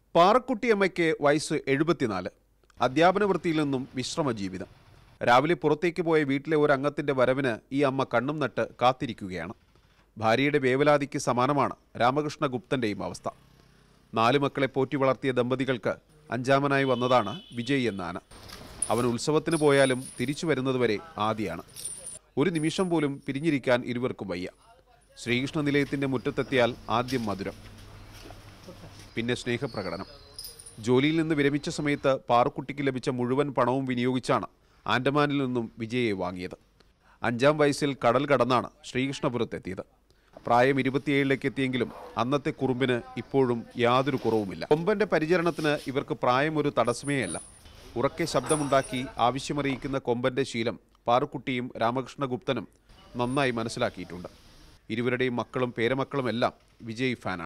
പാറക്കുട്ടിയമ്മയ്ക്ക് വയസ്സ് എഴുപത്തിനാല് അധ്യാപന വൃത്തിയിൽ നിന്നും വിശ്രമ ജീവിതം രാവിലെ പുറത്തേക്ക് പോയ വീട്ടിലെ ഒരു അംഗത്തിന്റെ വരവിന് ഈ അമ്മ കണ്ണും നട്ട് കാത്തിരിക്കുകയാണ് ഭാര്യയുടെ വേവലാതിക്ക് സമാനമാണ് രാമകൃഷ്ണ ഗുപ്തന്റെയും അവസ്ഥ നാല് മക്കളെ പോറ്റി വളർത്തിയ ദമ്പതികൾക്ക് അഞ്ചാമനായി വന്നതാണ് വിജയ് എന്ന ആന അവൻ ഉത്സവത്തിന് പോയാലും തിരിച്ചു വരുന്നതുവരെ ആദിയാണ് ഒരു നിമിഷം പോലും പിരിഞ്ഞിരിക്കാൻ ഇരുവർക്കും വയ്യ ശ്രീകൃഷ്ണ നിലയത്തിന്റെ മുറ്റത്തെത്തിയാൽ ആദ്യം മധുരം പിന്നെ സ്നേഹപ്രകടനം ജോലിയിൽ നിന്ന് വിരമിച്ച സമയത്ത് പാറുക്കുട്ടിക്ക് ലഭിച്ച മുഴുവൻ പണവും വിനിയോഗിച്ചാണ് ആൻഡമാനിൽ നിന്നും വിജയെ വാങ്ങിയത് അഞ്ചാം വയസ്സിൽ കടൽ കടന്നാണ് ശ്രീകൃഷ്ണപുരത്തെത്തിയത് പ്രായം ഇരുപത്തിയേഴിലേക്ക് എത്തിയെങ്കിലും അന്നത്തെ കുറുമ്പിന് ഇപ്പോഴും യാതൊരു കുറവുമില്ല കൊമ്പന്റെ പരിചരണത്തിന് ഇവർക്ക് പ്രായം ഒരു തടസ്സമേയല്ല ഉറക്കെ ശബ്ദമുണ്ടാക്കി ആവശ്യമറിയിക്കുന്ന കൊമ്പന്റെ ശീലം പാറുക്കുട്ടിയും രാമകൃഷ്ണഗുപ്തനും നന്നായി മനസ്സിലാക്കിയിട്ടുണ്ട് ഇരുവരുടെയും മക്കളും പേരമക്കളുമെല്ലാം വിജയ് ഫാനാണ്